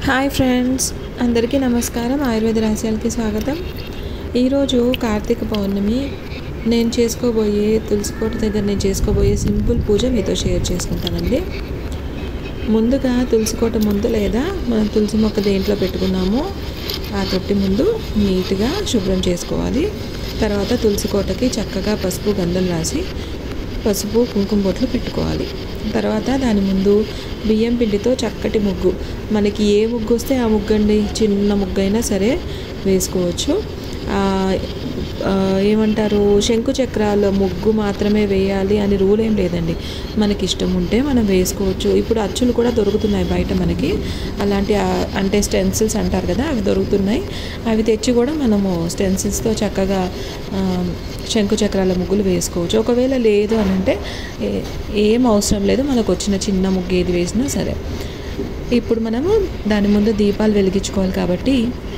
hi friends అందరికీ నమస్కారం ఆయుర్వేద రహస్యాలకి స్వాగతం ఈరోజు కార్తీక పౌర్ణమి నేను చేసుకోబోయే తులసికోట దగ్గర నేను చేసుకోబోయే సింపుల్ పూజ మీతో షేర్ చేసుకుంటానండి ముందుగా తులసికోట ముందు లేదా మనం తులసి మొక్క దేంట్లో పెట్టుకున్నామో ఆ తొట్టి ముందు నీట్గా శుభ్రం చేసుకోవాలి తర్వాత తులసి కోటకి చక్కగా పసుపు గంధం రాసి పసుపు కుంకుమ బొట్లు పెట్టుకోవాలి తర్వాత దాని ముందు బియ్యం పిండితో చక్కటి ముగ్గు మనకి ఏ ముగ్గు వస్తే ఆ ముగ్గు అండి చిన్న ముగ్గు అయినా సరే వేసుకోవచ్చు ఆ, ఆ, ఏమంటారు శంకు చక్రాల ముగ్గు మాత్రమే వేయాలి అని రూల్ ఏం లేదండి మనకి ఇష్టం ఉంటే మనం వేసుకోవచ్చు ఇప్పుడు అచ్చులు కూడా దొరుకుతున్నాయి బయట మనకి అలాంటి ఆ, అంటే స్టెన్సిల్స్ అంటారు కదా అవి దొరుకుతున్నాయి అవి తెచ్చి కూడా మనము స్టెన్సిల్స్తో చక్కగా ఆ, శంకు చక్రాల ముగ్గులు వేసుకోవచ్చు ఒకవేళ లేదు అని అంటే ఏ- ఏం అవసరం లేదు మనకు వచ్చిన చిన్న ముగ్గు ఏది వేసినా సరే ఇప్పుడు మనము దాని ముందు దీపాలు వెలిగించుకోవాలి కాబట్టి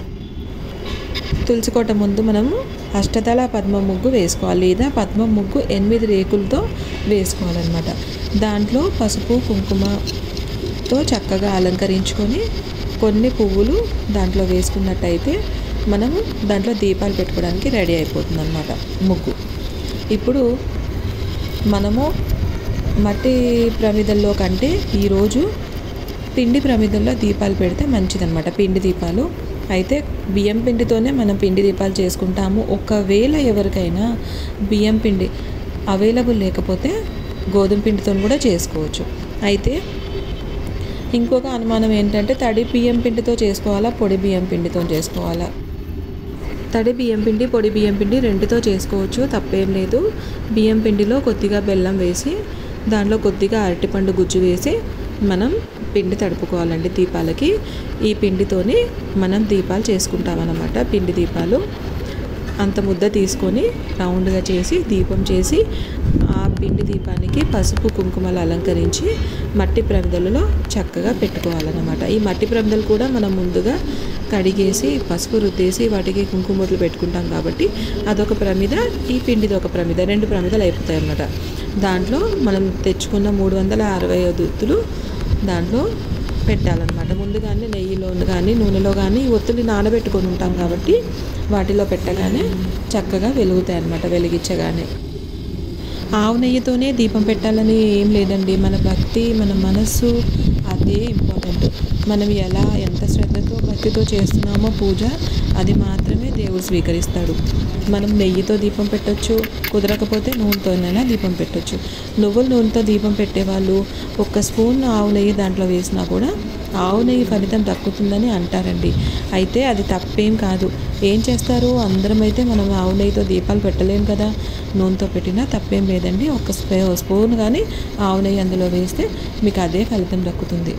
తులసికోట ముందు మనము అష్టదళ పద్మ ముగ్గు వేసుకోవాలి లేదా పద్మ ముగ్గు ఎనిమిది రేకులతో వేసుకోవాలన్నమాట దాంట్లో పసుపు కుంకుమతో చక్కగా అలంకరించుకొని కొన్ని పువ్వులు దాంట్లో వేసుకున్నట్టయితే మనము దాంట్లో దీపాలు పెట్టుకోవడానికి రెడీ అయిపోతుంది అనమాట ముగ్గు ఇప్పుడు మనము మట్టి ప్రమిదల్లో కంటే ఈరోజు పిండి ప్రమిదల్లో దీపాలు పెడితే మంచిదన్నమాట పిండి దీపాలు అయితే బియ్యం పిండితోనే మనం పిండి దీపాలు చేసుకుంటాము ఒకవేళ ఎవరికైనా బియ్యం పిండి అవైలబుల్ లేకపోతే గోధుమ పిండితో కూడా చేసుకోవచ్చు అయితే ఇంకొక అనుమానం ఏంటంటే తడి బియ్యం పిండితో చేసుకోవాలా పొడి బియ్యం పిండితో చేసుకోవాలా తడి బియ్యం పిండి పొడి బియ్యం పిండి రెండుతో చేసుకోవచ్చు తప్పేం లేదు బియ్యం పిండిలో కొద్దిగా బెల్లం వేసి దాంట్లో కొద్దిగా అరటిపండు గుజ్జు వేసి మనం పిండి తడుపుకోవాలండి దీపాలకి ఈ పిండితోని మనం దీపాలు చేసుకుంటామన్నమాట పిండి దీపాలు అంత ముద్ద తీసుకొని రౌండ్గా చేసి దీపం చేసి ఆ పిండి దీపానికి పసుపు కుంకుమలు అలంకరించి మట్టి ప్రమిదలలో చక్కగా పెట్టుకోవాలన్నమాట ఈ మట్టి ప్రమిదలు కూడా మనం ముందుగా కడిగేసి పసుపు రుద్దేసి వాటికి కుంకుమ బొట్లు పెట్టుకుంటాం కాబట్టి అదొక ప్రమిద ఈ పిండిది ఒక ప్రమిద రెండు ప్రమిదలు అయిపోతాయి అన్నమాట దాంట్లో మనం తెచ్చుకున్న మూడు వందల అరవై దుత్తులు దాంట్లో పెట్టాలన్నమాట ముందుగానే నెయ్యిలో కానీ నూనెలో కానీ ఈ ఒత్తులు నానబెట్టుకొని ఉంటాం కాబట్టి వాటిలో పెట్టగానే చక్కగా వెలుగుతాయి అన్నమాట వెలిగించగానే ఆవు నెయ్యితోనే దీపం పెట్టాలని ఏం లేదండి మన భక్తి మన మనస్సు అదే ఇంపార్టెంట్ మనం ఎలా ఎంత శ్రద్ధతో భక్తితో చేస్తున్నామో పూజ అది మాత్రమే దేవుడు స్వీకరిస్తాడు మనం నెయ్యితో దీపం పెట్టొచ్చు కుదరకపోతే నూనెతోనైనా దీపం పెట్టొచ్చు నువ్వుల నూనెతో దీపం పెట్టేవాళ్ళు ఒక్క స్పూన్ ఆవు నెయ్యి దాంట్లో వేసినా కూడా ఆవు నెయ్యి ఫలితం దక్కుతుందని అంటారండి అయితే అది తప్పేం కాదు ఏం చేస్తారు అందరం అయితే మనం ఆవు నెయ్యితో దీపాలు పెట్టలేం కదా నూనెతో పెట్టినా తప్పేం లేదండి ఒక స్పే స్పూన్ కానీ ఆవు నెయ్యి అందులో వేస్తే మీకు అదే ఫలితం దక్కుతుంది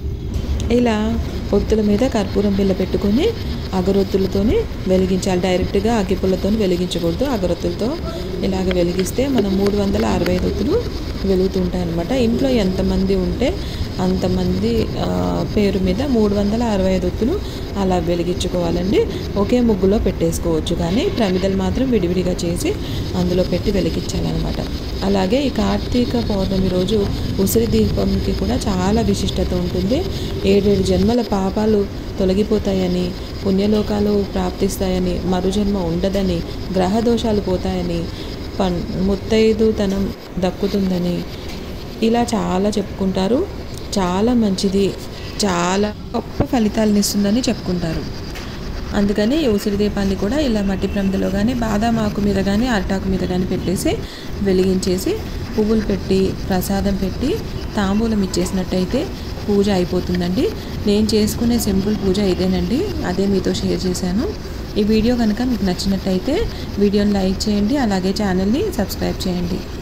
ఇలా ఒత్తుల మీద కర్పూరం బిల్ల పెట్టుకొని అగరొత్తులతోని వెలిగించాలి డైరెక్ట్గా అగ్గిపుల్లతో వెలిగించకూడదు అగరొత్తులతో ఇలాగ వెలిగిస్తే మనం మూడు వందల అరవై ఐదు ఒత్తులు వెలుగుతుంటాయి అనమాట ఇంట్లో ఎంతమంది ఉంటే అంతమంది ఆ, పేరు మీద మూడు వందల అరవై ఐదు ఒత్తులు అలా వెలిగించుకోవాలండి ఒకే ముగ్గులో పెట్టేసుకోవచ్చు కానీ ప్రమిదలు మాత్రం విడివిడిగా చేసి అందులో పెట్టి వెలిగించాలన్నమాట అలాగే ఈ కార్తీక పౌర్ణమి రోజు ఉసిరి దీపంకి కూడా చాలా విశిష్టత ఉంటుంది ఏడేడు జన్మల పాపాలు తొలగిపోతాయని పుణ్యలోకాలు ప్రాప్తిస్తాయని మరుజన్మ ఉండదని గ్రహ దోషాలు పోతాయని పన్ ముత్తైదుతనం దక్కుతుందని ఇలా చాలా చెప్పుకుంటారు చాలా మంచిది చాలా గొప్ప ఫలితాలను ఇస్తుందని చెప్పుకుంటారు అందుకని ఈ ఉసిరి దీపాన్ని కూడా ఇలా మట్టి ప్రమిదలో కానీ బాదాం ఆకు మీద కానీ అరటాకు మీద కానీ పెట్టేసి వెలిగించేసి పువ్వులు పెట్టి ప్రసాదం పెట్టి తాంబూలం ఇచ్చేసినట్టయితే పూజ అయిపోతుందండి నేను చేసుకునే సింపుల్ పూజ ఇదేనండి అదే మీతో షేర్ చేశాను ఈ వీడియో కనుక మీకు నచ్చినట్టయితే వీడియోని లైక్ చేయండి అలాగే ఛానల్ని సబ్స్క్రైబ్ చేయండి